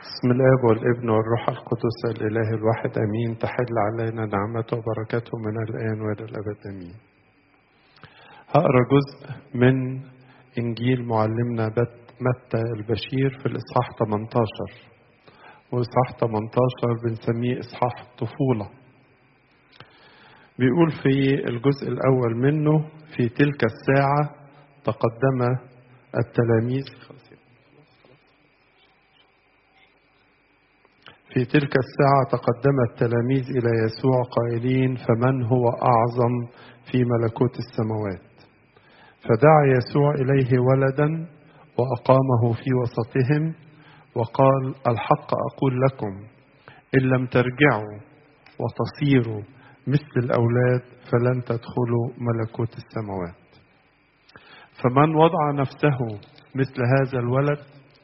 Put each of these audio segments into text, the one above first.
بسم الاب والابن والروح القدس الاله الواحد امين تحل علينا نعمته وبركاته من الان والى الابد امين. هقرا جزء من انجيل معلمنا متى البشير في الاصحاح 18 واصحاح 18 بنسميه اصحاح الطفوله. بيقول في الجزء الاول منه في تلك الساعه تقدم التلاميذ في تلك الساعة تقدم التلاميذ إلى يسوع قائلين فمن هو أعظم في ملكوت السماوات فدعا يسوع إليه ولدا وأقامه في وسطهم وقال الحق أقول لكم إن لم ترجعوا وتصيروا مثل الأولاد فلن تدخلوا ملكوت السماوات فمن وضع نفسه مثل هذا الولد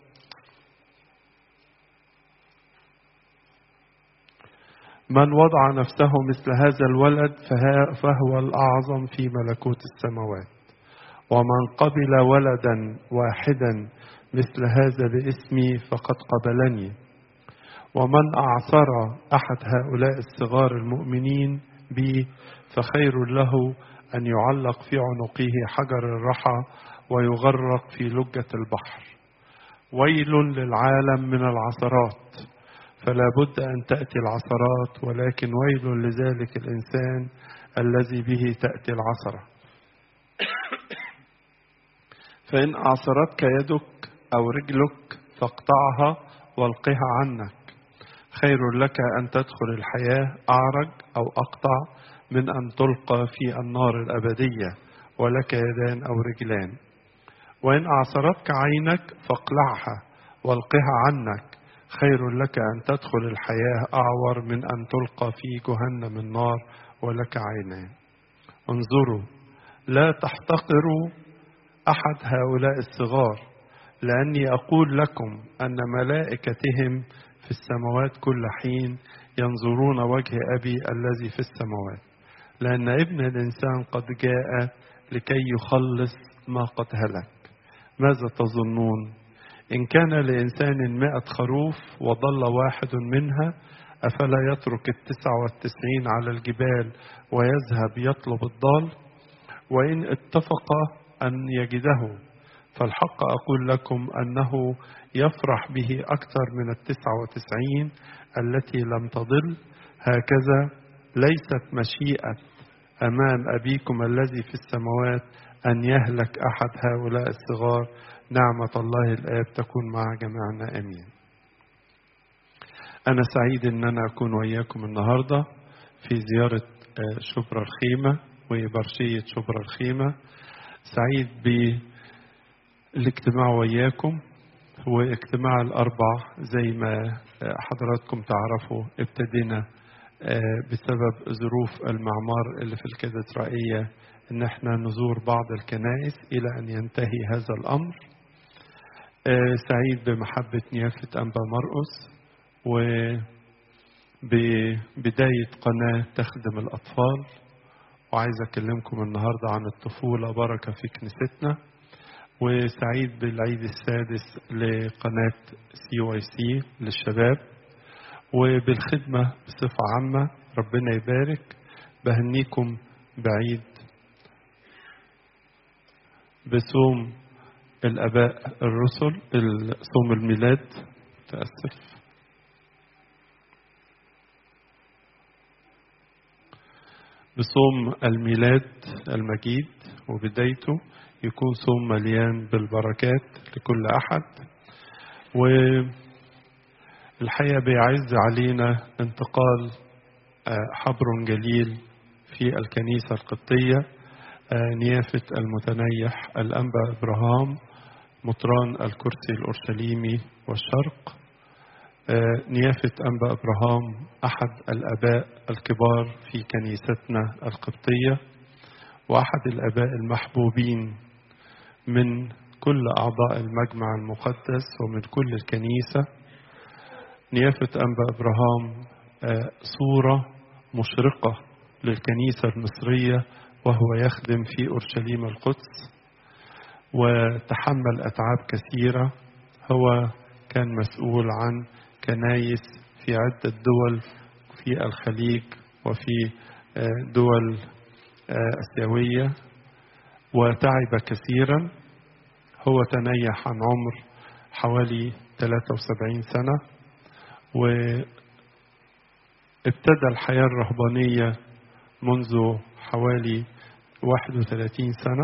من وضع نفسه مثل هذا الولد فهو الأعظم في ملكوت السماوات ومن قبل ولدا واحدا مثل هذا باسمي فقد قبلني ومن أعصر أحد هؤلاء الصغار المؤمنين بي فخير له أن يعلق في عنقه حجر الرحى ويغرق في لجة البحر ويل للعالم من العثرات فلا بد أن تأتي العثرات ولكن ويل لذلك الإنسان الذي به تأتي العثرة فإن أعصرتك يدك أو رجلك فاقطعها والقها عنك خير لك أن تدخل الحياة أعرج أو أقطع من أن تلقى في النار الأبدية ولك يدان أو رجلان وإن أعصرتك عينك فاقلعها والقها عنك خير لك أن تدخل الحياة أعور من أن تلقى في جهنم النار ولك عينان انظروا لا تحتقروا أحد هؤلاء الصغار لأني أقول لكم أن ملائكتهم في السماوات كل حين ينظرون وجه أبي الذي في السماوات لأن ابن الإنسان قد جاء لكي يخلص ما قد هلك ماذا تظنون إن كان لإنسان مائة خروف وضل واحد منها أفلا يترك التسعة والتسعين على الجبال ويذهب يطلب الضال وإن اتفق أن يجده فالحق أقول لكم أنه يفرح به أكثر من التسعة وتسعين التي لم تضل هكذا ليست مشيئة أمام أبيكم الذي في السماوات أن يهلك أحد هؤلاء الصغار نعمة الله الآب تكون مع جميعنا آمين أنا سعيد أن أنا أكون وياكم النهاردة في زيارة شبرا الخيمة وبرشية شبرا الخيمة سعيد بالاجتماع وياكم واجتماع الأربع زي ما حضراتكم تعرفوا ابتدينا بسبب ظروف المعمار اللي في الكاتدرائية ان احنا نزور بعض الكنائس الى ان ينتهي هذا الامر سعيد بمحبة نيافة أنبا مرقس وببداية قناة تخدم الأطفال وعايز أكلمكم النهاردة عن الطفولة بركة في كنيستنا وسعيد بالعيد السادس لقناة سي واي سي للشباب وبالخدمة بصفة عامة ربنا يبارك بهنيكم بعيد بصوم الآباء الرسل صوم الميلاد تأسف بصوم الميلاد المجيد وبدايته يكون صوم مليان بالبركات لكل أحد والحقيقة بيعز علينا انتقال حبر جليل في الكنيسة القبطية نيافة المتنيح الأنبا إبراهام مطران الكرسي الأورشليمي والشرق نيافة أنبا إبراهام أحد الأباء الكبار في كنيستنا القبطية وأحد الأباء المحبوبين من كل أعضاء المجمع المقدس ومن كل الكنيسة نيافة أنبا إبراهام صورة مشرقة للكنيسة المصرية وهو يخدم في أورشليم القدس وتحمل أتعاب كثيرة هو كان مسؤول عن كنايس في عدة دول في الخليج وفي دول آسيوية وتعب كثيرا هو تنيح عن عمر حوالي 73 سنة وابتدى الحياة الرهبانية منذ حوالي 31 سنة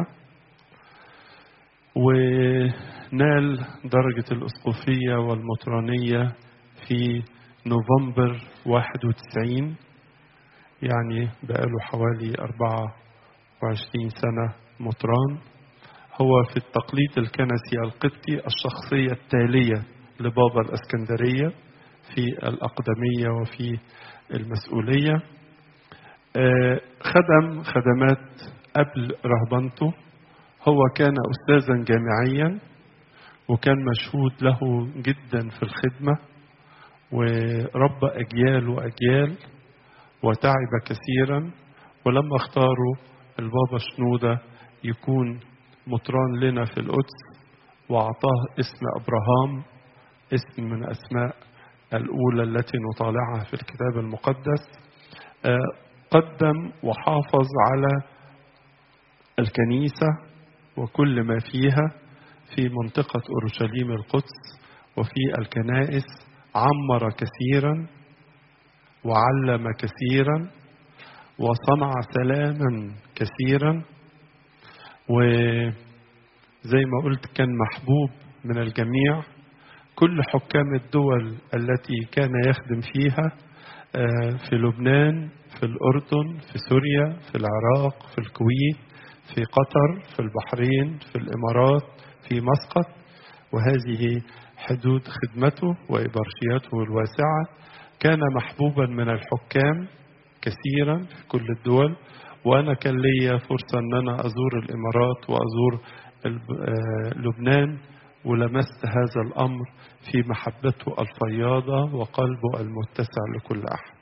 ونال درجة الأسقفية والمطرانية في نوفمبر 91 يعني بقاله حوالي 24 سنة مطران هو في التقليد الكنسي القبطي الشخصية التالية لبابا الأسكندرية في الأقدمية وفي المسؤولية خدم خدمات قبل رهبنته هو كان أستاذا جامعيا وكان مشهود له جدا في الخدمة وربى أجيال وأجيال وتعب كثيرا ولما اختاروا البابا شنودة يكون مطران لنا في القدس وأعطاه اسم أبراهام اسم من أسماء الأولى التي نطالعها في الكتاب المقدس قدم وحافظ على الكنيسة وكل ما فيها في منطقة أورشليم القدس وفي الكنائس عمر كثيرا وعلم كثيرا وصنع سلاما كثيرا وزي ما قلت كان محبوب من الجميع كل حكام الدول التي كان يخدم فيها في لبنان في الأردن في سوريا في العراق في الكويت في قطر في البحرين في الإمارات في مسقط وهذه حدود خدمته وإبرشيته الواسعة كان محبوبا من الحكام كثيرا في كل الدول وأنا كان لي فرصة أن أنا أزور الإمارات وأزور لبنان ولمست هذا الأمر في محبته الفياضة وقلبه المتسع لكل أحد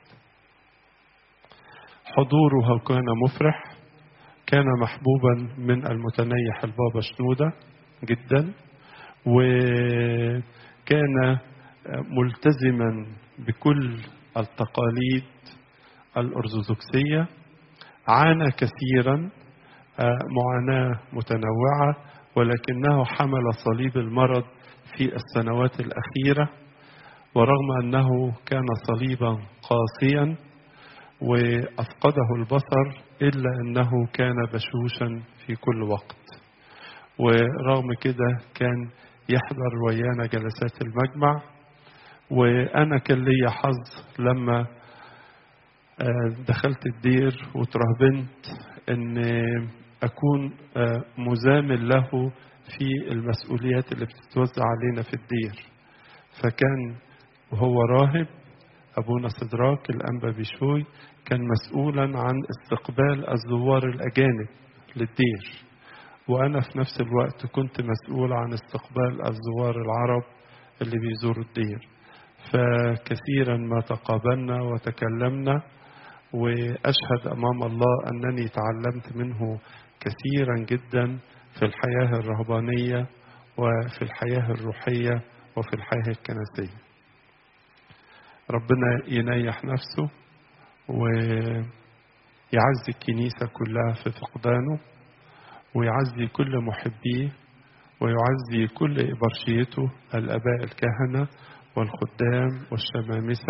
حضوره كان مفرح كان محبوبا من المتنيح البابا شنودة جدا وكان ملتزما بكل التقاليد الأرثوذكسية عانى كثيرا معاناة متنوعة ولكنه حمل صليب المرض في السنوات الأخيرة ورغم أنه كان صليبا قاسيا وأفقده البصر إلا أنه كان بشوشا في كل وقت ورغم كده كان يحضر ويانا جلسات المجمع وأنا كان لي حظ لما دخلت الدير وترهبنت أن أكون مزامل له في المسؤوليات اللي بتتوزع علينا في الدير فكان وهو راهب أبونا سدراك الأنبا بشوي كان مسؤولا عن استقبال الزوار الأجانب للدير وأنا في نفس الوقت كنت مسؤول عن استقبال الزوار العرب اللي بيزوروا الدير فكثيرا ما تقابلنا وتكلمنا وأشهد أمام الله أنني تعلمت منه كثيرا جدا في الحياة الرهبانية وفي الحياة الروحية وفي الحياة الكنسية ربنا ينيح نفسه ويعزي الكنيسة كلها في فقدانه ويعزي كل محبيه ويعزي كل إبرشيته الآباء الكهنة والخدام والشمامسة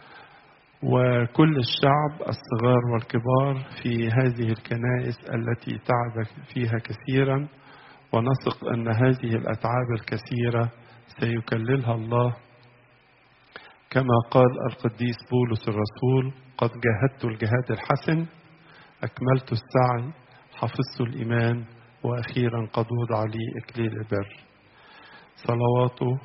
وكل الشعب الصغار والكبار في هذه الكنائس التي تعب فيها كثيرا ونثق أن هذه الأتعاب الكثيرة سيكللها الله كما قال القديس بولس الرسول قد جاهدت الجهاد الحسن أكملت السعي حفظت الإيمان وأخيرا قد وضع لي إكليل البر صلواته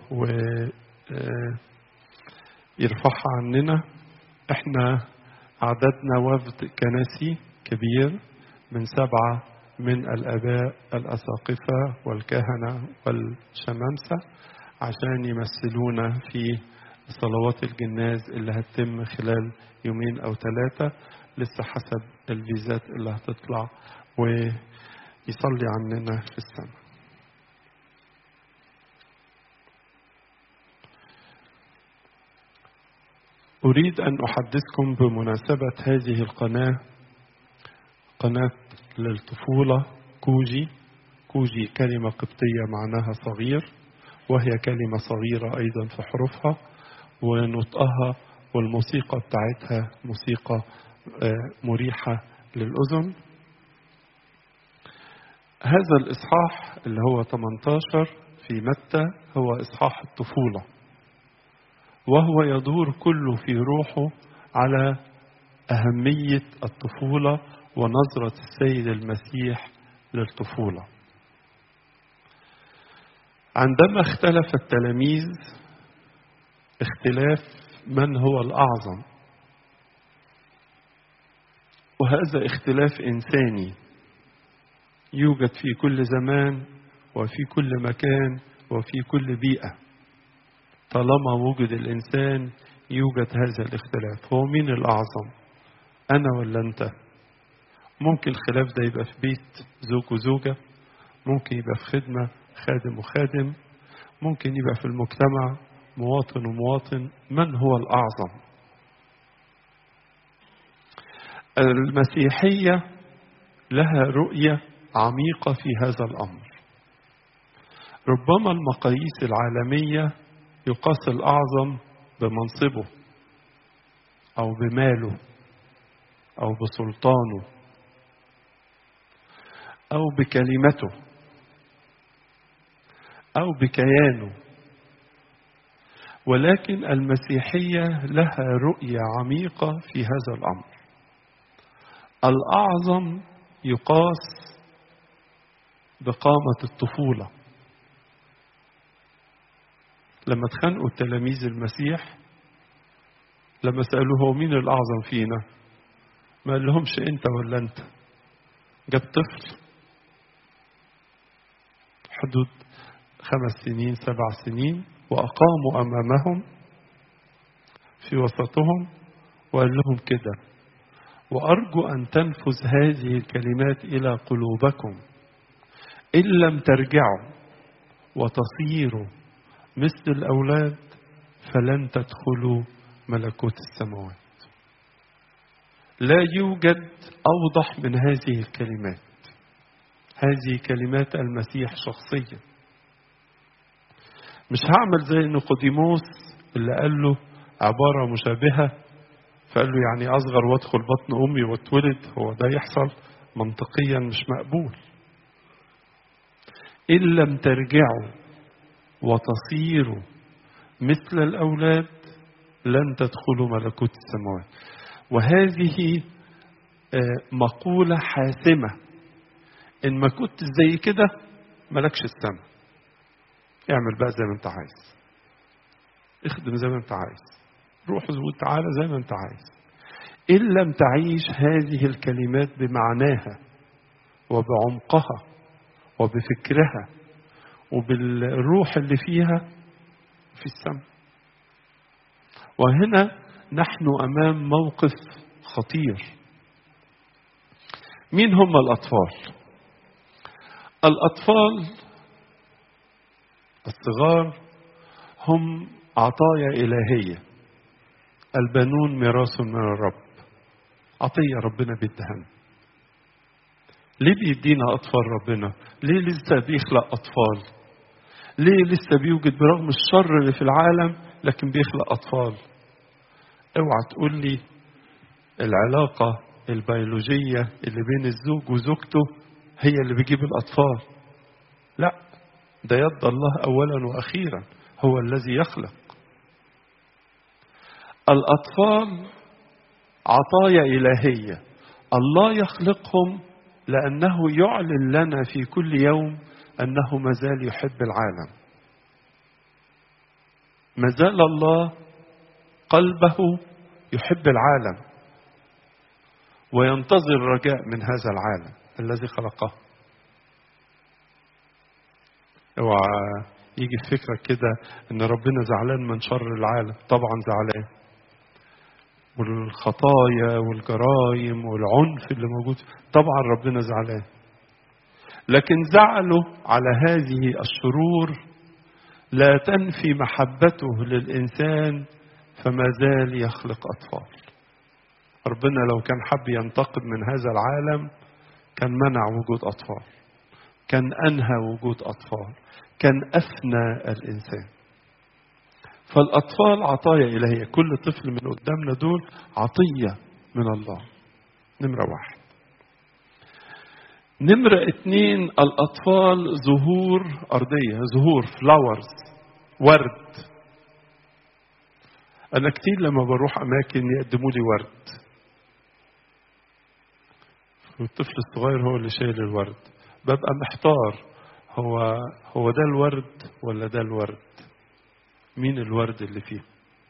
ويرفعها عننا احنا عددنا وفد كنسي كبير من سبعة من الآباء الأساقفة والكهنة والشمامسة عشان يمثلونا في صلوات الجناز اللي هتتم خلال يومين أو ثلاثة لسه حسب الفيزات اللي هتطلع ويصلي عننا في السماء أريد أن أحدثكم بمناسبة هذه القناة قناة للطفولة كوجي كوجي كلمة قبطية معناها صغير وهي كلمة صغيرة أيضا في حروفها ونطقها والموسيقى بتاعتها موسيقى مريحة للأذن هذا الإصحاح اللي هو 18 في متى هو إصحاح الطفولة وهو يدور كله في روحه على أهمية الطفولة ونظرة السيد المسيح للطفولة عندما اختلف التلاميذ اختلاف من هو الأعظم وهذا اختلاف إنساني يوجد في كل زمان وفي كل مكان وفي كل بيئة طالما وجد الإنسان يوجد هذا الاختلاف هو مين الأعظم أنا ولا أنت ممكن الخلاف ده يبقى في بيت زوج وزوجة ممكن يبقى في خدمة خادم وخادم ممكن يبقى في المجتمع مواطن ومواطن من هو الأعظم المسيحية لها رؤية عميقة في هذا الأمر ربما المقاييس العالمية يقاس الأعظم بمنصبه أو بماله أو بسلطانه أو بكلمته أو بكيانه ولكن المسيحية لها رؤية عميقة في هذا الأمر الأعظم يقاس بقامة الطفولة لما اتخانقوا تلاميذ المسيح لما سألوه هو مين الأعظم فينا ما قال لهمش أنت ولا أنت جاب طفل حدود خمس سنين سبع سنين وأقاموا أمامهم في وسطهم وقال لهم كده وأرجو أن تنفذ هذه الكلمات إلى قلوبكم إن لم ترجعوا وتصيروا مثل الأولاد فلن تدخلوا ملكوت السماوات لا يوجد أوضح من هذه الكلمات هذه كلمات المسيح شخصيا مش هعمل زي نيقوديموس اللي قال له عبارة مشابهة فقال له يعني أصغر وأدخل بطن أمي واتولد هو ده يحصل منطقيا مش مقبول إن لم ترجعوا وتصيروا مثل الأولاد لن تدخلوا ملكوت السماوات وهذه مقولة حاسمة إن ما كنت زي كده ملكش السماء اعمل بقى زي ما انت عايز اخدم زي ما انت عايز روح وتعالى زي ما انت عايز إن لم تعيش هذه الكلمات بمعناها وبعمقها وبفكرها وبالروح اللي فيها في السماء وهنا نحن أمام موقف خطير مين هم الأطفال الأطفال الصغار هم عطايا إلهية البنون ميراث من الرب عطية ربنا بيدهن ليه بيدينا أطفال ربنا ليه لسه بيخلق أطفال ليه لسه بيوجد برغم الشر اللي في العالم لكن بيخلق أطفال اوعى تقول لي العلاقة البيولوجية اللي بين الزوج وزوجته هي اللي بيجيب الأطفال لا ده يد الله أولا وأخيرا هو الذي يخلق الأطفال عطايا إلهية الله يخلقهم لأنه يعلن لنا في كل يوم أنه مازال يحب العالم مازال الله قلبه يحب العالم وينتظر رجاء من هذا العالم الذي خلقه اوعى يجي في فكرك كده ان ربنا زعلان من شر العالم طبعا زعلان والخطايا والجرائم والعنف اللي موجود طبعا ربنا زعلان لكن زعله على هذه الشرور لا تنفي محبته للإنسان فما زال يخلق أطفال ربنا لو كان حب ينتقم من هذا العالم كان منع وجود أطفال كان أنهى وجود أطفال كان أفنى الإنسان فالأطفال عطايا إلهية كل طفل من قدامنا دول عطية من الله نمرة واحد نمرة اتنين الأطفال ظهور أرضية ظهور فلاورز ورد أنا كتير لما بروح أماكن يقدموا لي ورد والطفل الصغير هو اللي شايل الورد ببقى محتار هو هو ده الورد ولا ده الورد مين الورد اللي فيه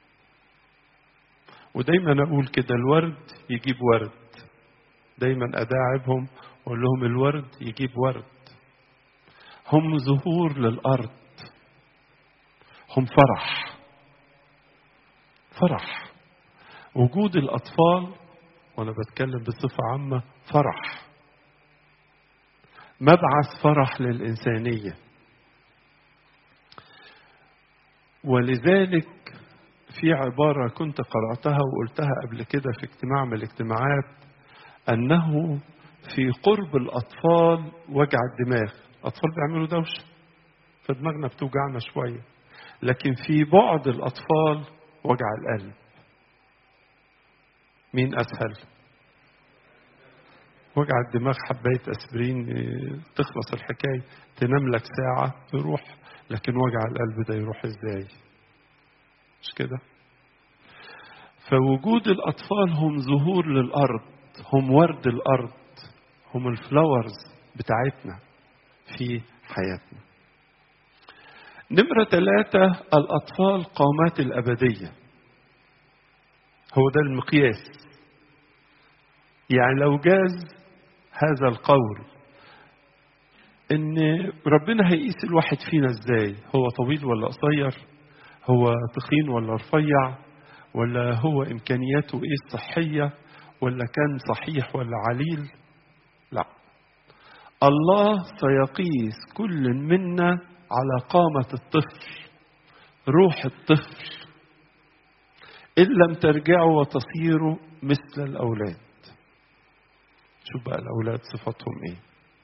ودايما اقول كده الورد يجيب ورد دايما اداعبهم واقول لهم الورد يجيب ورد هم ظهور للارض هم فرح فرح وجود الاطفال وانا بتكلم بصفه عامه فرح مبعث فرح للإنسانية ولذلك في عبارة كنت قرأتها وقلتها قبل كده في اجتماع من الاجتماعات أنه في قرب الأطفال وجع الدماغ الأطفال بيعملوا دوشة فدماغنا بتوجعنا شوية لكن في بعد الأطفال وجع القلب مين أسهل وجع الدماغ حباية أسبرين تخلص الحكاية تنام لك ساعة يروح لكن وجع القلب ده يروح ازاي مش كده فوجود الأطفال هم ظهور للأرض هم ورد الأرض هم الفلاورز بتاعتنا في حياتنا نمرة ثلاثة الأطفال قامات الأبدية هو ده المقياس يعني لو جاز هذا القول ان ربنا هيقيس الواحد فينا ازاي هو طويل ولا قصير هو تخين ولا رفيع ولا هو امكانياته ايه الصحيه ولا كان صحيح ولا عليل لا الله سيقيس كل منا على قامه الطفل روح الطفل ان لم ترجعوا وتصيروا مثل الاولاد شوف بقى الأولاد صفاتهم إيه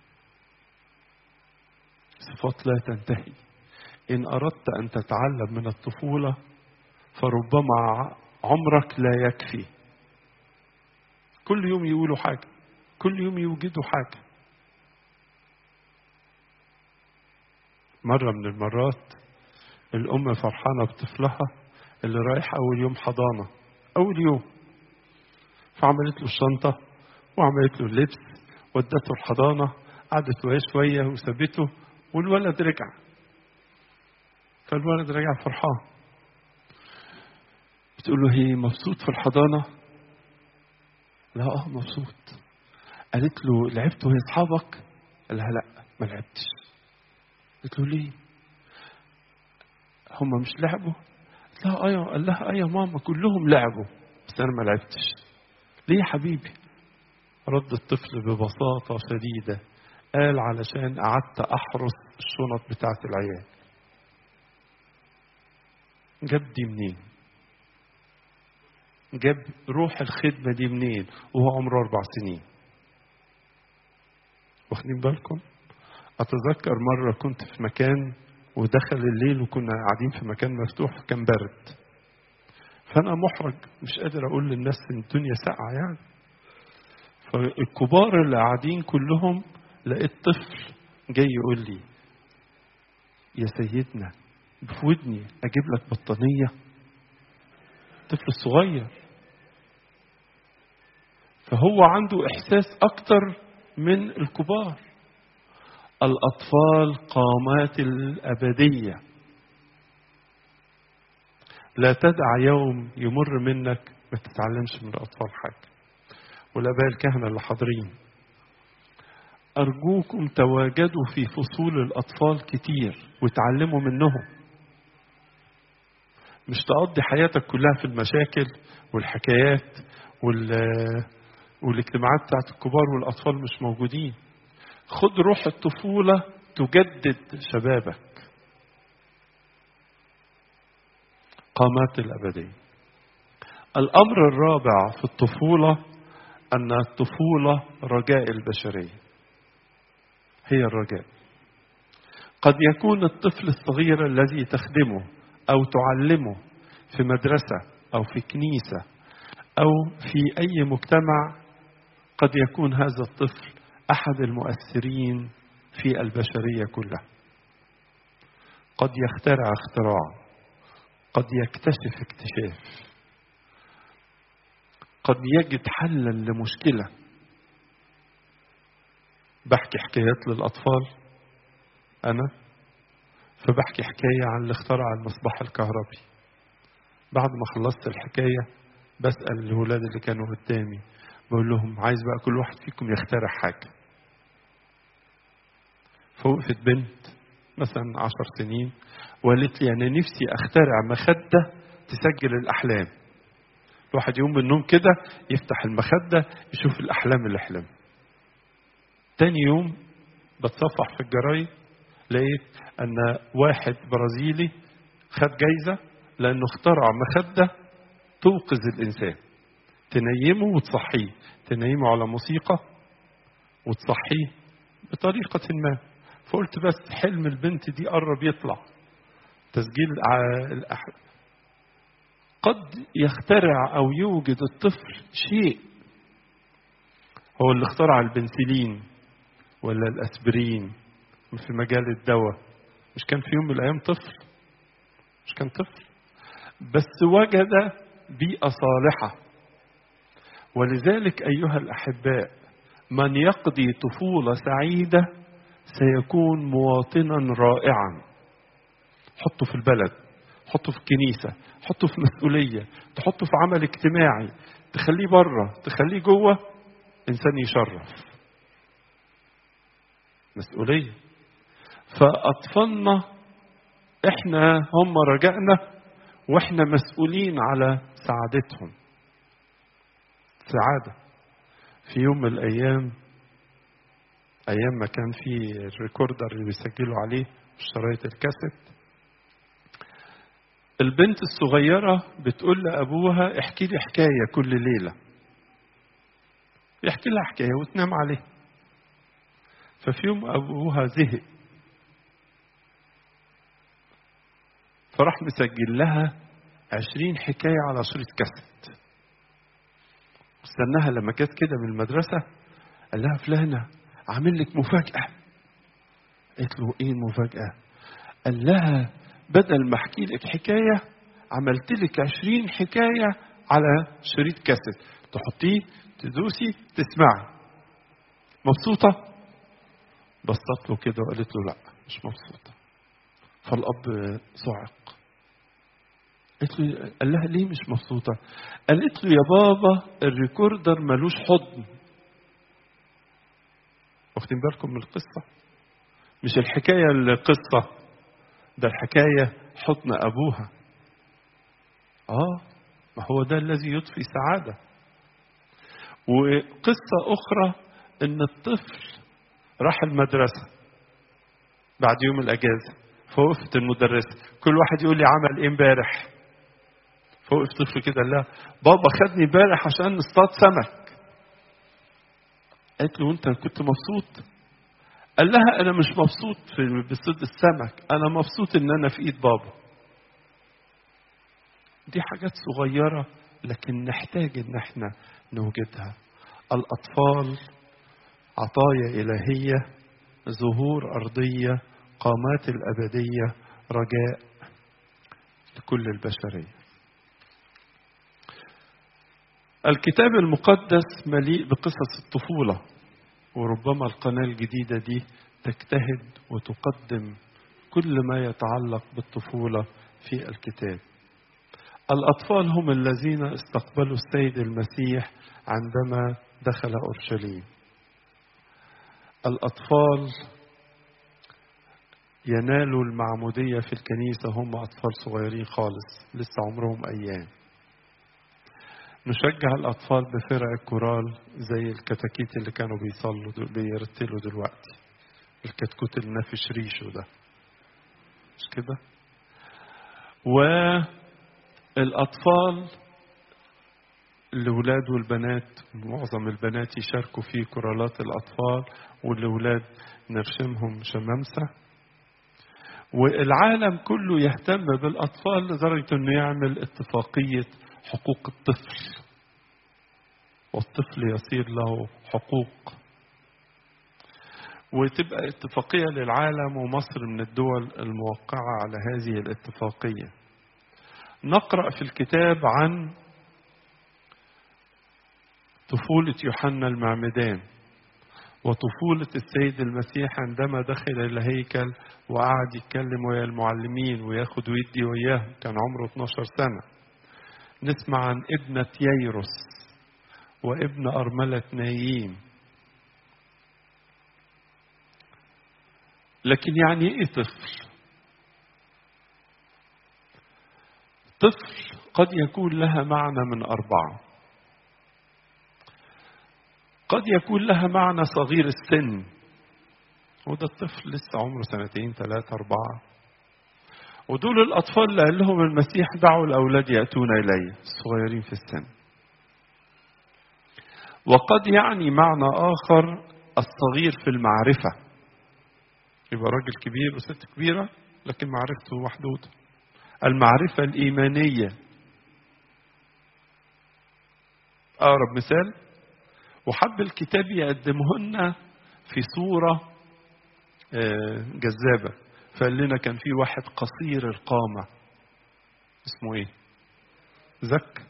صفات لا تنتهي إن أردت أن تتعلم من الطفولة فربما عمرك لا يكفي كل يوم يقولوا حاجة كل يوم يوجدوا حاجة مرة من المرات الأم فرحانة بطفلها اللي رايح أول يوم حضانة أول يوم فعملت له الشنطة وعملت له اللبس ودته الحضانة قعدت وهي شوية وسابته والولد رجع فالولد رجع فرحان بتقول له هي مبسوط في الحضانة لا اه مبسوط قالت له لعبت وهي اصحابك قال لها لا ما لعبتش قالت له ليه هم مش لعبوا قالت لها ايوه قال لها ايوه ماما كلهم لعبوا بس انا ما لعبتش ليه يا حبيبي رد الطفل ببساطة شديدة قال علشان قعدت أحرس الشنط بتاعت العيال جاب دي منين جاب روح الخدمة دي منين وهو عمره أربع سنين واخدين بالكم أتذكر مرة كنت في مكان ودخل الليل وكنا قاعدين في مكان مفتوح كان برد فأنا محرج مش قادر أقول للناس إن الدنيا ساقعة يعني فالكبار اللي قاعدين كلهم لقيت طفل جاي يقول لي يا سيدنا في ودني اجيب لك بطانيه طفل صغير فهو عنده احساس اكتر من الكبار الاطفال قامات الابديه لا تدع يوم يمر منك ما تتعلمش من الاطفال حاجه والاباء الكهنه اللي حاضرين ارجوكم تواجدوا في فصول الاطفال كتير وتعلموا منهم مش تقضي حياتك كلها في المشاكل والحكايات وال والاجتماعات بتاعت الكبار والاطفال مش موجودين خد روح الطفوله تجدد شبابك قامات الابديه الأمر الرابع في الطفولة أن الطفولة رجاء البشرية هي الرجاء قد يكون الطفل الصغير الذي تخدمه أو تعلمه في مدرسة أو في كنيسة أو في أي مجتمع قد يكون هذا الطفل أحد المؤثرين في البشرية كلها قد يخترع اختراع قد يكتشف اكتشاف قد يجد حلا لمشكلة بحكي حكايات للأطفال أنا فبحكي حكاية عن اللي اخترع المصباح الكهربي بعد ما خلصت الحكاية بسأل الولاد اللي كانوا قدامي بقول لهم عايز بقى كل واحد فيكم يخترع حاجة فوقفت بنت مثلا عشر سنين وقالت لي أنا نفسي أخترع مخدة تسجل الأحلام الواحد يقوم من النوم كده يفتح المخدة يشوف الأحلام اللي حلم تاني يوم بتصفح في الجرايد لقيت أن واحد برازيلي خد جايزة لأنه اخترع مخدة توقظ الإنسان تنيمه وتصحيه تنيمه على موسيقى وتصحيه بطريقة ما فقلت بس حلم البنت دي قرب يطلع تسجيل الأحلام قد يخترع أو يوجد الطفل شيء هو اللي اخترع البنسلين ولا الأسبرين في مجال الدواء مش كان في يوم من الأيام طفل مش كان طفل بس وجد بيئة صالحة ولذلك أيها الأحباء من يقضي طفولة سعيدة سيكون مواطنا رائعا حطه في البلد حطه في الكنيسة حطه في مسؤولية تحطه في عمل اجتماعي تخليه بره تخليه جوه إنسان يشرف مسؤولية فأطفالنا إحنا هم رجعنا وإحنا مسؤولين على سعادتهم سعادة في يوم من الأيام أيام ما كان في الريكوردر اللي بيسجلوا عليه شرايط الكاسيت البنت الصغيرة بتقول لأبوها احكي لي حكاية كل ليلة يحكي لها حكاية وتنام عليها ففي يوم أبوها زهق فراح مسجل لها عشرين حكاية على شريط كاسيت استناها لما جت كده من المدرسة قال لها فلانة عامل لك مفاجأة قالت له ايه المفاجأة قال لها بدل ما احكي لك حكاية عملت لك عشرين حكاية على شريط كاسيت تحطيه تدوسي تسمعي مبسوطة بصت له كده وقالت له لا مش مبسوطة فالأب صعق قالت له قال لها ليه مش مبسوطة قالت له يا بابا الريكوردر ملوش حضن واخدين بالكم من القصة مش الحكاية القصة ده الحكاية حضن أبوها آه ما هو ده الذي يضفي سعادة وقصة أخرى إن الطفل راح المدرسة بعد يوم الأجازة فوقفت المدرسة كل واحد يقول لي عمل إيه امبارح فوقف طفل كده قال لها بابا خدني امبارح عشان نصطاد سمك قالت له انت كنت مبسوط قال لها انا مش مبسوط في بصيد السمك انا مبسوط ان انا في ايد بابا دي حاجات صغيرة لكن نحتاج ان احنا نوجدها الاطفال عطايا الهية ظهور ارضية قامات الابدية رجاء لكل البشرية الكتاب المقدس مليء بقصص الطفولة وربما القناة الجديدة دي تجتهد وتقدم كل ما يتعلق بالطفولة في الكتاب الأطفال هم الذين استقبلوا السيد المسيح عندما دخل أورشليم الأطفال ينالوا المعمودية في الكنيسة هم أطفال صغيرين خالص لسه عمرهم أيام نشجع الأطفال بفرق الكورال زي الكتاكيت اللي كانوا بيصلوا دل... بيرتلوا دلوقتي الكتكوت اللي نافش ريشه ده مش كده والأطفال الأولاد والبنات معظم البنات يشاركوا في كرالات الأطفال والأولاد نرشمهم شمامسة والعالم كله يهتم بالأطفال لدرجة أنه يعمل اتفاقية حقوق الطفل والطفل يصير له حقوق وتبقى اتفاقية للعالم ومصر من الدول الموقعة على هذه الاتفاقية نقرأ في الكتاب عن طفولة يوحنا المعمدان وطفولة السيد المسيح عندما دخل الهيكل وقعد يتكلم ويا المعلمين وياخد ويدي وياهم كان عمره 12 سنة نسمع عن ابنة ييروس وابن أرملة نايين لكن يعني ايه طفل طفل قد يكون لها معنى من أربعة قد يكون لها معنى صغير السن وده الطفل لسه عمره سنتين ثلاثة أربعة ودول الأطفال اللي قال لهم المسيح دعوا الأولاد يأتون إلي الصغيرين في السن وقد يعني معنى آخر الصغير في المعرفة يبقى راجل كبير وست كبيرة لكن معرفته محدودة المعرفة الإيمانية أقرب مثال وحب الكتاب يقدمهن في صورة جذابة فقال لنا كان في واحد قصير القامة اسمه ايه زك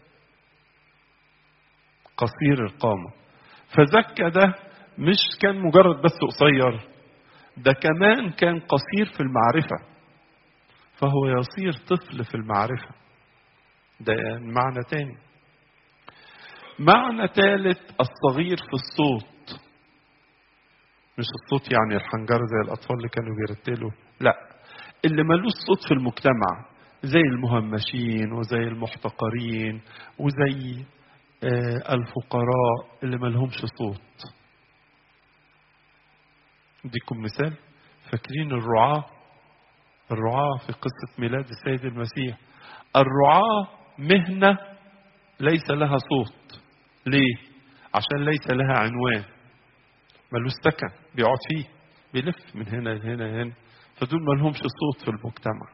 قصير القامة فزكى ده مش كان مجرد بس قصير ده كمان كان قصير في المعرفة فهو يصير طفل في المعرفة ده معنى تاني معنى ثالث الصغير في الصوت مش الصوت يعني الحنجرة زي الأطفال اللي كانوا بيرتلوا لا اللي ملوش صوت في المجتمع زي المهمشين وزي المحتقرين وزي الفقراء اللي ملهمش صوت اديكم مثال فاكرين الرعاة الرعاة في قصة ميلاد السيد المسيح الرعاة مهنة ليس لها صوت ليه عشان ليس لها عنوان ملوش سكن بيقعد فيه بيلف من هنا لهنا هنا فدول ما لهمش صوت في المجتمع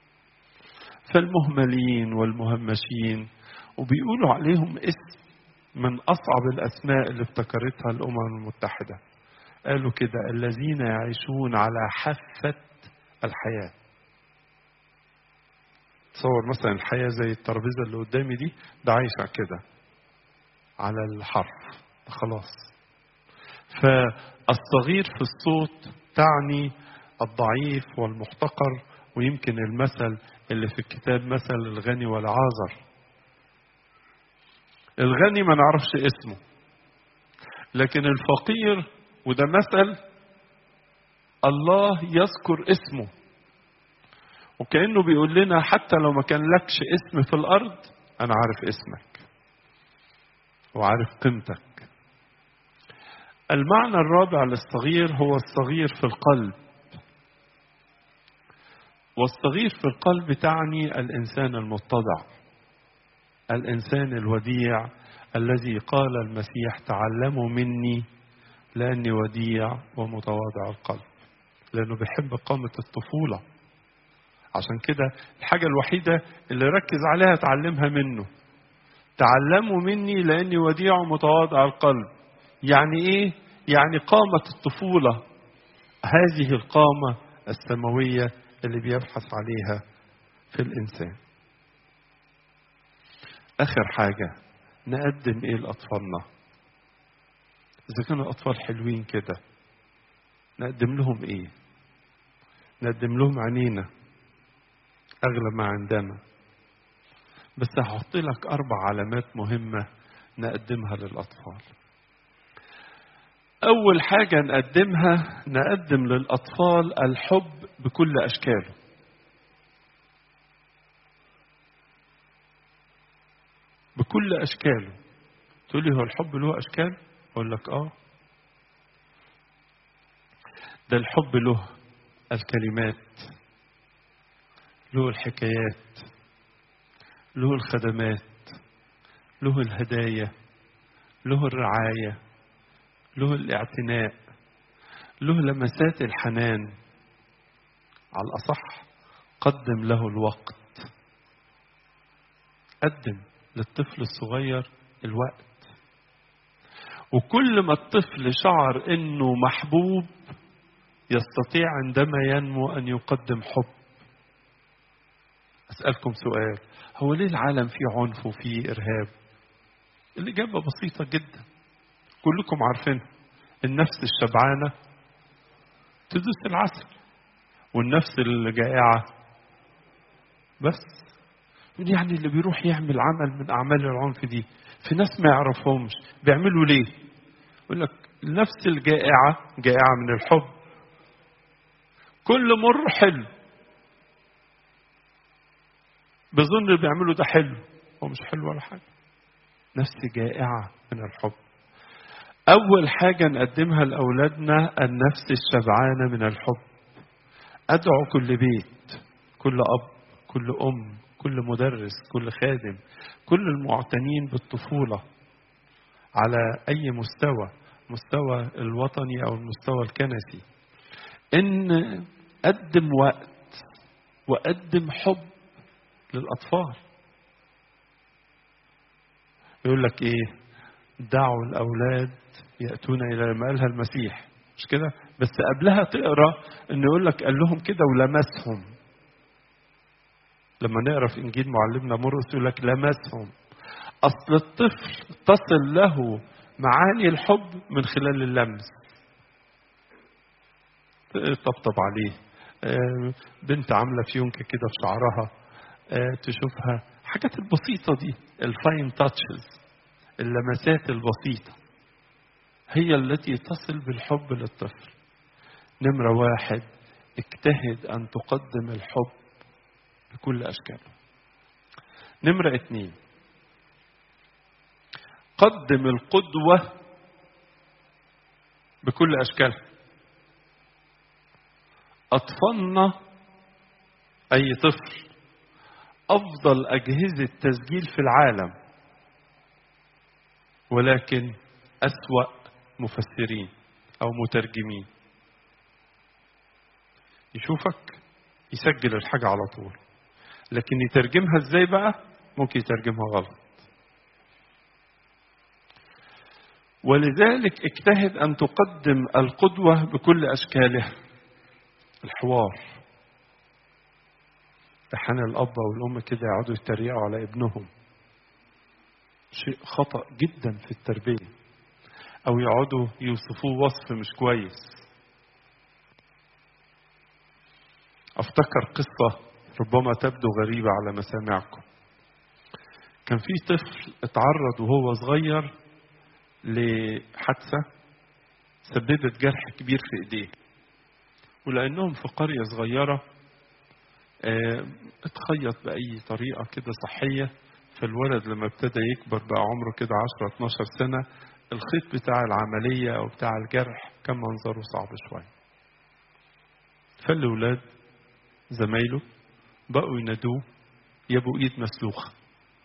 فالمهملين والمهمشين وبيقولوا عليهم اسم من أصعب الأسماء اللي ابتكرتها الأمم المتحدة قالوا كده الذين يعيشون على حافة الحياة تصور مثلا الحياة زي الترابيزة اللي قدامي دي ده عايشة كده على الحرف خلاص فالصغير في الصوت تعني الضعيف والمحتقر ويمكن المثل اللي في الكتاب مثل الغني والعازر الغني ما نعرفش اسمه لكن الفقير وده مثل الله يذكر اسمه وكأنه بيقول لنا حتى لو ما كان لكش اسم في الأرض أنا عارف اسمك وعارف قيمتك المعنى الرابع للصغير هو الصغير في القلب والصغير في القلب تعني الإنسان المتضع الإنسان الوديع الذي قال المسيح تعلموا مني لأني وديع ومتواضع القلب لأنه بيحب قامة الطفولة عشان كده الحاجة الوحيدة اللي ركز عليها تعلمها منه تعلموا مني لأني وديع ومتواضع القلب يعني إيه؟ يعني قامة الطفولة هذه القامة السماوية اللي بيبحث عليها في الإنسان آخر حاجة نقدم إيه لأطفالنا إذا كانوا الأطفال حلوين كده نقدم لهم إيه نقدم لهم عينينا أغلى ما عندنا بس هحط لك أربع علامات مهمة نقدمها للأطفال أول حاجة نقدمها نقدم للأطفال الحب بكل أشكاله بكل أشكاله تقول لي هو الحب له أشكال أقول لك آه ده الحب له الكلمات له الحكايات له الخدمات له الهدايا له الرعاية له الاعتناء له لمسات الحنان على الأصح قدم له الوقت قدم للطفل الصغير الوقت وكل ما الطفل شعر انه محبوب يستطيع عندما ينمو ان يقدم حب اسالكم سؤال هو ليه العالم فيه عنف وفيه ارهاب الاجابه بسيطه جدا كلكم عارفين النفس الشبعانه تدوس العسل والنفس الجائعه بس يعني اللي بيروح يعمل عمل من اعمال العنف دي في ناس ما يعرفهمش بيعملوا ليه يقول لك النفس الجائعه جائعه من الحب كل مر حلو بظن اللي بيعمله ده حلو هو مش حلو ولا حاجه نفس جائعه من الحب اول حاجه نقدمها لاولادنا النفس الشبعانه من الحب ادعو كل بيت كل اب كل ام كل مدرس كل خادم كل المعتنين بالطفولة على أي مستوى مستوى الوطني أو المستوى الكنسي إن قدم وقت وقدم حب للأطفال يقول لك إيه دعوا الأولاد يأتون إلى ما قالها المسيح مش كده بس قبلها تقرا انه يقول لك قال لهم كده ولمسهم لما نقرا في انجيل معلمنا مرقس يقول لك لمسهم اصل الطفل تصل له معاني الحب من خلال اللمس طبطب عليه بنت عامله فيونكه كده في شعرها تشوفها حاجات البسيطه دي الفاين تاتشز اللمسات البسيطه هي التي تصل بالحب للطفل نمره واحد اجتهد ان تقدم الحب بكل أشكاله نمرة اثنين قدم القدوة بكل أشكالها أطفالنا أي طفل أفضل أجهزة تسجيل في العالم ولكن أسوأ مفسرين أو مترجمين يشوفك يسجل الحاجة على طول لكن يترجمها ازاي بقى ممكن يترجمها غلط ولذلك اجتهد ان تقدم القدوه بكل اشكالها الحوار احيانا الاب والام كده يقعدوا يتريقوا على ابنهم شيء خطا جدا في التربيه او يقعدوا يوصفوه وصف مش كويس افتكر قصه ربما تبدو غريبة على مسامعكم كان في طفل اتعرض وهو صغير لحادثة سببت جرح كبير في ايديه ولأنهم في قرية صغيرة اه اتخيط بأي طريقة كده صحية فالولد لما ابتدى يكبر بقى عمره كده 10 12 سنة الخيط بتاع العملية أو بتاع الجرح كان منظره صعب شوية فالأولاد زمايله بقوا ينادوه يا ابو ايد مسلوخه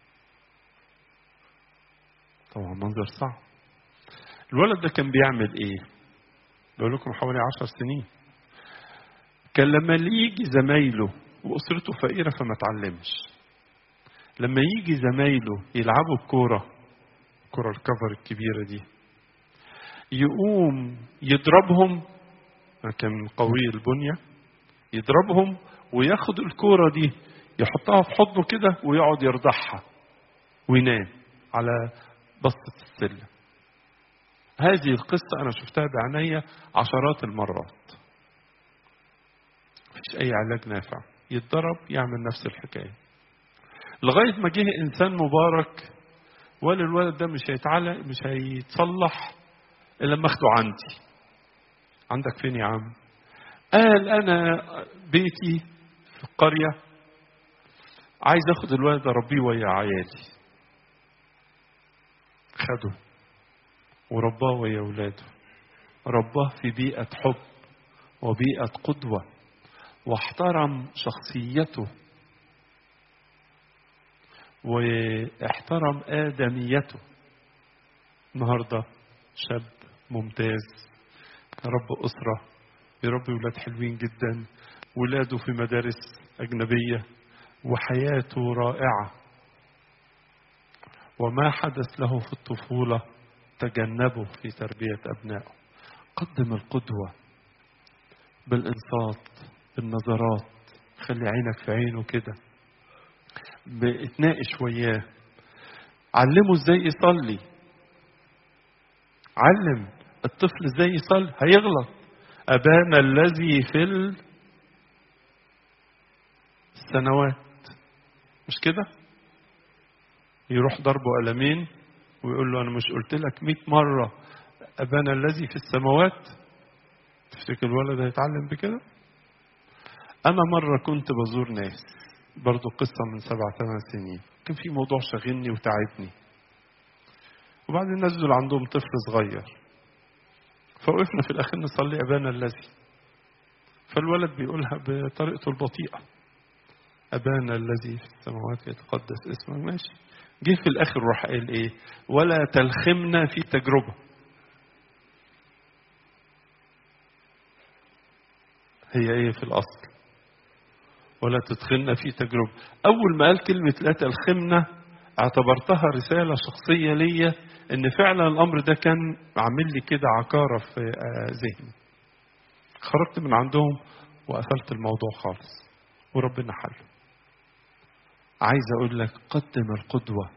طبعا منظر صعب الولد ده كان بيعمل ايه بقول لكم حوالي عشر سنين كان لما يجي زمايله واسرته فقيره فما تعلمش لما يجي زمايله يلعبوا الكوره الكوره الكفر الكبيره دي يقوم يضربهم كان قوي البنيه يضربهم وياخد الكورة دي يحطها في حضنه كده ويقعد يرضعها وينام على بسطة السلم هذه القصة أنا شفتها بعينيا عشرات المرات مفيش أي علاج نافع يتضرب يعمل نفس الحكاية لغاية ما جه إنسان مبارك وقال الولد ده مش هيتعلق مش هيتصلح إلا لما أخده عندي عندك فين يا عم قال أنا بيتي في القرية عايز اخد الولد ده اربيه ويا عيالي خده ورباه ويا اولاده رباه في بيئة حب وبيئة قدوة واحترم شخصيته واحترم آدميته النهاردة شاب ممتاز رب أسرة بيربي ولاد حلوين جدا ولاده في مدارس أجنبية وحياته رائعة وما حدث له في الطفولة تجنبه في تربية أبنائه قدم القدوة بالإنصات بالنظرات خلي عينك في عينه كده اتناقش وياه علمه ازاي يصلي علم الطفل ازاي يصلي هيغلط أبانا الذي في السنوات مش كده يروح ضربه قلمين ويقول له أنا مش قلت لك مئة مرة أبانا الذي في السماوات تفتكر الولد هيتعلم بكده أنا مرة كنت بزور ناس برضو قصة من سبع ثمان سنين كان في موضوع شاغلني وتعبني وبعدين الناس دول عندهم طفل صغير فوقفنا في الأخير نصلي أبانا الذي فالولد بيقولها بطريقته البطيئة أبانا الذي في السماوات يتقدس اسمك ماشي جه في الآخر روح قال إيه ولا تلخمنا في تجربة هي إيه في الأصل ولا تدخلنا في تجربة أول ما قال كلمة لا تلخمنا اعتبرتها رسالة شخصية ليا إن فعلا الأمر ده كان عامل لي كده عكارة في ذهني خرجت من عندهم وقفلت الموضوع خالص وربنا حله عايز أقول لك قدم القدوة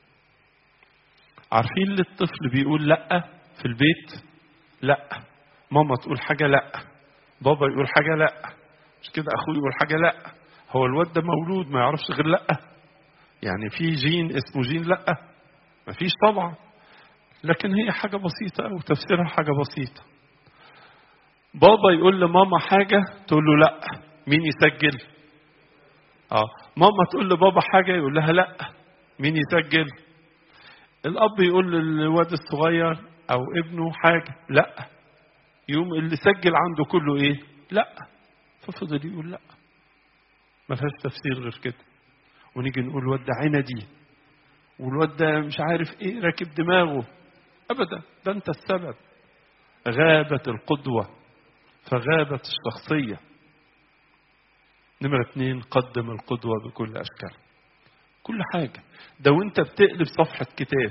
عارفين اللي الطفل بيقول لأ في البيت لأ ماما تقول حاجة لأ بابا يقول حاجة لأ مش كده أخوي يقول حاجة لأ هو الواد ده مولود ما يعرفش غير لأ يعني في جين اسمه جين لأ مفيش طبعا لكن هي حاجة بسيطة أو تفسيرها حاجة بسيطة بابا يقول لماما حاجة تقول له لأ مين يسجل اه ماما تقول لبابا حاجة يقول لها لأ مين يسجل الأب يقول للواد الصغير أو ابنه حاجة لأ يوم اللي سجل عنده كله إيه لأ ففضل يقول لأ ما فيهاش تفسير غير كده ونيجي نقول الواد ده عندي والواد ده مش عارف ايه راكب دماغه ابدا ده انت السبب غابت القدوه فغابت الشخصيه نمرة اتنين قدم القدوة بكل أشكال كل حاجة ده وانت بتقلب صفحة كتاب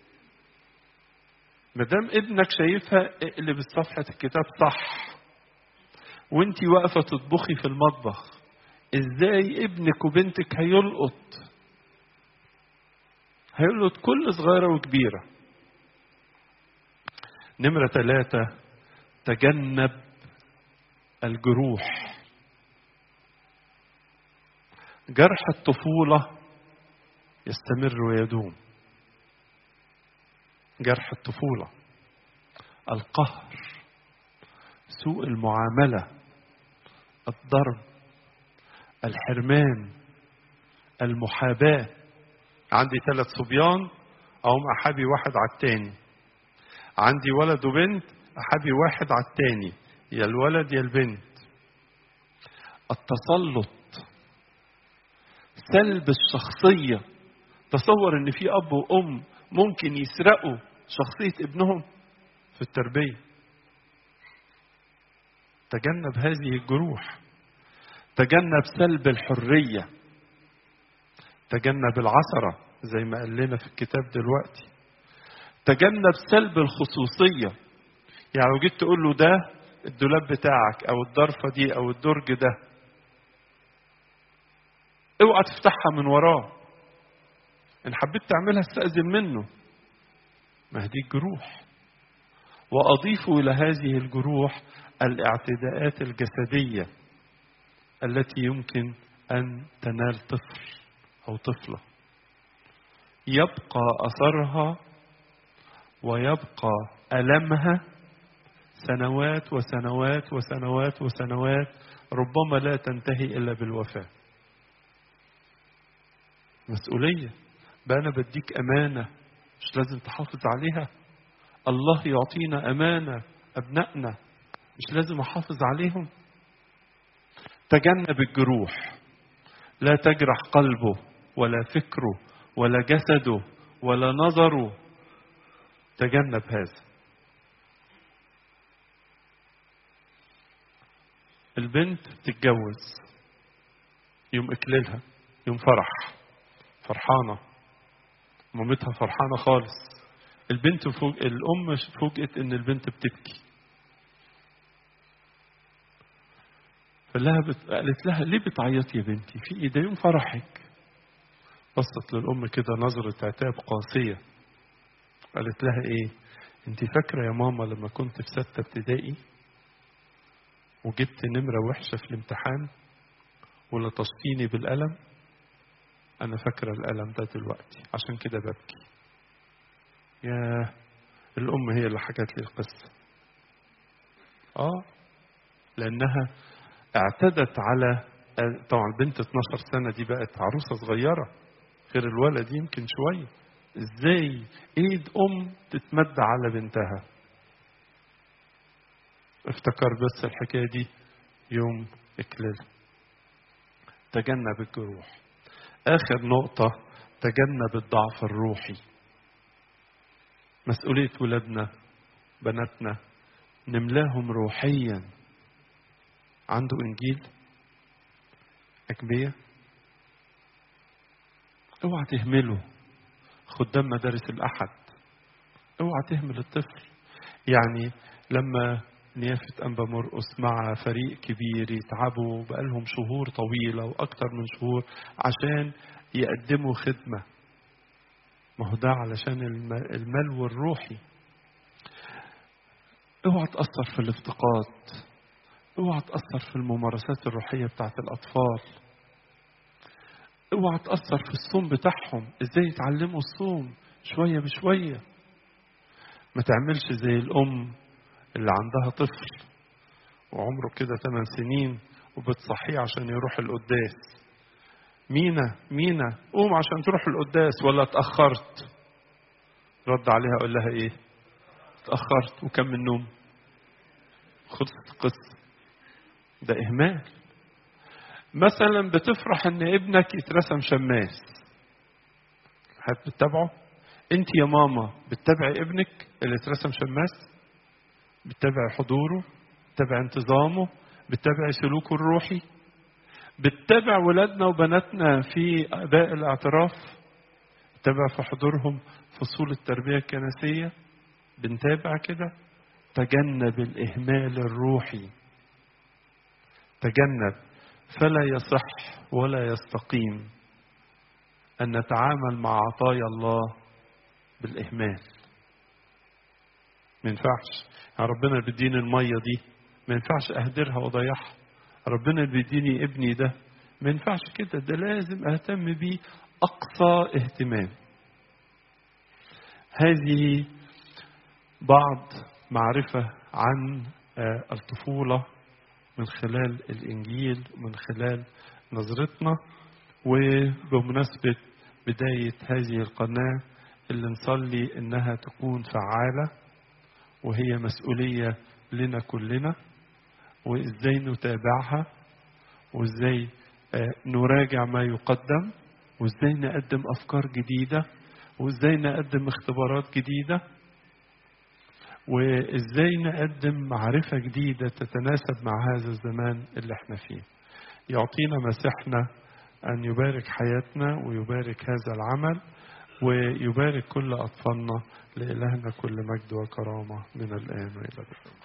مدام ابنك شايفها اقلب صفحة الكتاب صح وانت واقفة تطبخي في المطبخ ازاي ابنك وبنتك هيلقط هيلقط كل صغيرة وكبيرة نمرة ثلاثة تجنب الجروح جرح الطفولة يستمر ويدوم جرح الطفولة القهر سوء المعاملة الضرب الحرمان المحاباة عندي ثلاث صبيان أهم أحابي واحد على التاني عندي ولد وبنت أحابي واحد على التاني يا الولد يا البنت التسلط سلب الشخصية تصور ان في اب وام ممكن يسرقوا شخصية ابنهم في التربية تجنب هذه الجروح تجنب سلب الحرية تجنب العثرة زي ما قال لنا في الكتاب دلوقتي تجنب سلب الخصوصية يعني لو جيت تقول له ده الدولاب بتاعك او الضرفة دي او الدرج ده اوعى تفتحها من وراه ان حبيت تعملها استأذن منه ما هي دي الجروح واضيف الى هذه الجروح الاعتداءات الجسديه التي يمكن ان تنال طفل او طفله يبقى اثرها ويبقى المها سنوات وسنوات وسنوات وسنوات ربما لا تنتهي الا بالوفاه مسؤوليه بقى انا بديك امانه مش لازم تحافظ عليها الله يعطينا امانه ابنائنا مش لازم احافظ عليهم تجنب الجروح لا تجرح قلبه ولا فكره ولا جسده ولا نظره تجنب هذا البنت تتجوز يوم اكللها يوم فرح فرحانة مامتها فرحانة خالص البنت فوق الأم فوجئت إن البنت بتبكي فلها بت... قالت لها ليه بتعيطي يا بنتي في ايه ده يوم فرحك بصت للأم كده نظرة عتاب قاسية قالت لها ايه انت فاكرة يا ماما لما كنت في ستة ابتدائي وجبت نمرة وحشة في الامتحان ولطشتيني بالقلم أنا فاكرة الألم ده دلوقتي عشان كده ببكي يا الأم هي اللي حكت لي القصة آه لأنها اعتدت على طبعا البنت 12 سنة دي بقت عروسة صغيرة غير الولد يمكن شوية ازاي ايد ام تتمد على بنتها افتكر بس الحكاية دي يوم اكلال تجنب الجروح اخر نقطة تجنب الضعف الروحي مسؤولية ولادنا بناتنا نملاهم روحيا عنده انجيل اجبيه اوعى تهمله خدام مدارس الاحد اوعى تهمل الطفل يعني لما نيافة أنبا مرقس مع فريق كبير يتعبوا بقالهم شهور طويلة وأكتر من شهور عشان يقدموا خدمة ما هو ده علشان الملو الروحي اوعى تأثر في الافتقاد اوعى تأثر في الممارسات الروحية بتاعت الأطفال اوعى تأثر في الصوم بتاعهم ازاي يتعلموا الصوم شوية بشوية ما تعملش زي الأم اللي عندها طفل وعمره كده 8 سنين وبتصحيه عشان يروح القداس مينا مينا قوم عشان تروح القداس ولا اتأخرت رد عليها قال لها ايه اتأخرت وكم من نوم خلصت القصة ده إهمال مثلا بتفرح ان ابنك يترسم شماس هتتابعه انت يا ماما بتتابعي ابنك اللي اترسم شماس بتتابعي حضوره بتتابعي انتظامه بتتابعي سلوكه الروحي بتتابع ولادنا وبناتنا في اباء الاعتراف بتتابع في حضورهم فصول التربيه الكنسيه بنتابع كده تجنب الاهمال الروحي تجنب فلا يصح ولا يستقيم أن نتعامل مع عطايا الله بالإهمال ما ينفعش يعني ربنا بيديني المية دي ما ينفعش أهدرها وأضيعها ربنا بيديني ابني ده ما ينفعش كده ده لازم أهتم بيه أقصى اهتمام هذه بعض معرفة عن الطفولة من خلال الإنجيل من خلال نظرتنا وبمناسبة بداية هذه القناة اللي نصلي إنها تكون فعالة وهي مسؤولية لنا كلنا وإزاي نتابعها وإزاي نراجع ما يقدم وإزاي نقدم أفكار جديدة وإزاي نقدم اختبارات جديدة وازاي نقدم معرفة جديدة تتناسب مع هذا الزمان اللي احنا فيه يعطينا مسيحنا أن يبارك حياتنا ويبارك هذا العمل ويبارك كل أطفالنا لإلهنا كل مجد وكرامة من الآن وإلى الأبد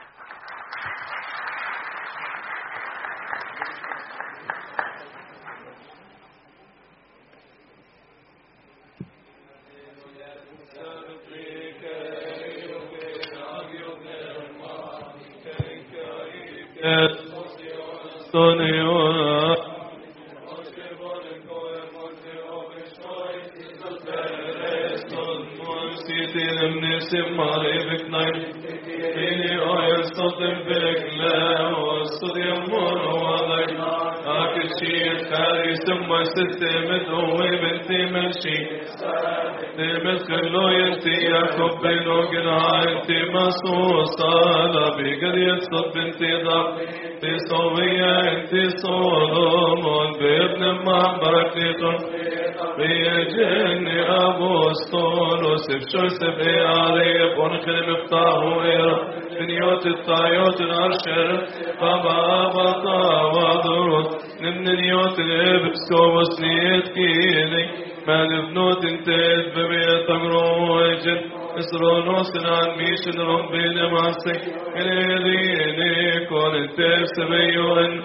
خلو ينتي يعقوب بن وقرع انتي مصوصة بقد يصد بنتي ضب في صوية انتي صولومون بابن ما بركتي بيجني أبوستولوس بشوسف إيالي بونخل مفتاحو إيرا بنيوت الطايوت الأرشر بابا بطا وضروت نمنيوت الإبسكوبس نيت كيني ما نبنوت انتهت ببيت أمروجن اسرونوس عن ميشن ربنا ماسك إليني كون تسبيون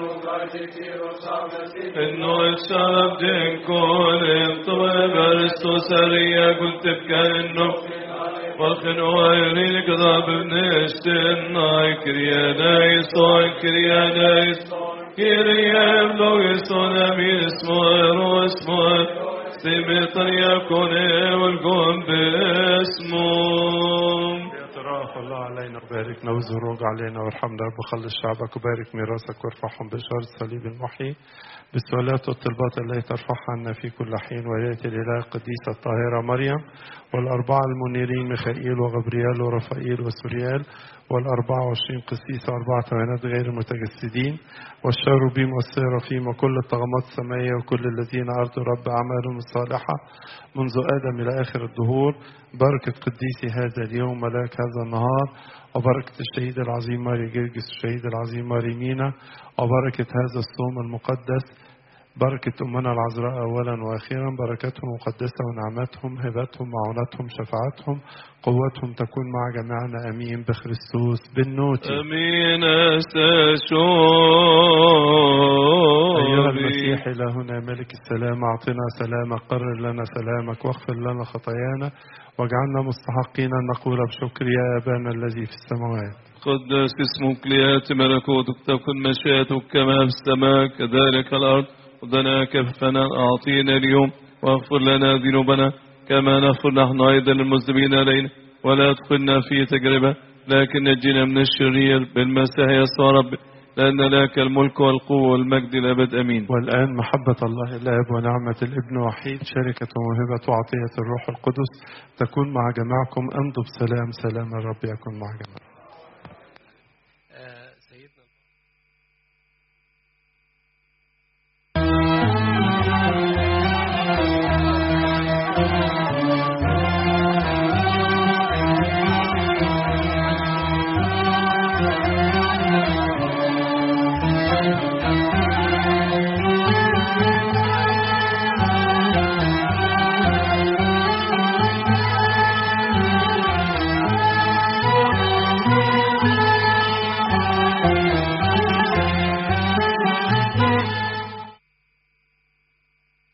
إنه الشرب جن كون طويب أرستو سريا كنت بكأنه والخنوة يرينك ضاب بنشتن ناي كريا نايس وان كريا نايس كريا بلو يسون أمين اسمه رو اسمه سمطر يكون والقوم باسمه يتراءف الله علينا وباركنا وزروج علينا وارحمنا رب خلص شعبك وبارك ميراثك وارفعهم بشار الصليب المحيي بالسؤالات والطلبات التي ترفعها عنا في كل حين وياتي الاله القديسه الطاهره مريم والاربعه المنيرين ميخائيل وغبريال ورفائيل وسوريال والأربعة وعشرين قسيس وأربعة عينات غير المتجسدين والشاروبيم والسيرافيم وكل الطغمات السمائية وكل الذين أرضوا رب أعمالهم الصالحة منذ آدم إلى آخر الدهور بركة قديسي هذا اليوم ملاك هذا النهار وبركة الشهيد العظيم ماري جرجس الشهيد العظيم ماري مينا وبركة هذا الصوم المقدس بركة أمنا العذراء أولا وأخيرا بركتهم مقدسة ونعمتهم هبتهم معونتهم شفاعتهم قوتهم تكون مع جميعنا أمين بخريستوس بالنوت أمين أيها استشوري المسيح إلهنا ملك السلام أعطنا سلامك قرر لنا سلامك واغفر لنا خطايانا واجعلنا مستحقين أن نقول بشكر يا أبانا الذي في السماوات قدس اسمك ليأتي ملكوتك تكن مشيئتك كما في السماء كذلك الأرض خذنا كفنا أعطينا اليوم واغفر لنا ذنوبنا كما نغفر نحن أيضا للمذنبين علينا ولا تدخلنا في تجربة لكن نجينا من الشرير بالمسيح يسوع رب لأن لك الملك والقوة والمجد الأبد أمين والآن محبة الله الآب ونعمة الابن وحيد شركة وموهبة وعطية الروح القدس تكون مع جماعكم امضوا بسلام سلام الرب يكون مع جماعكم Thank you.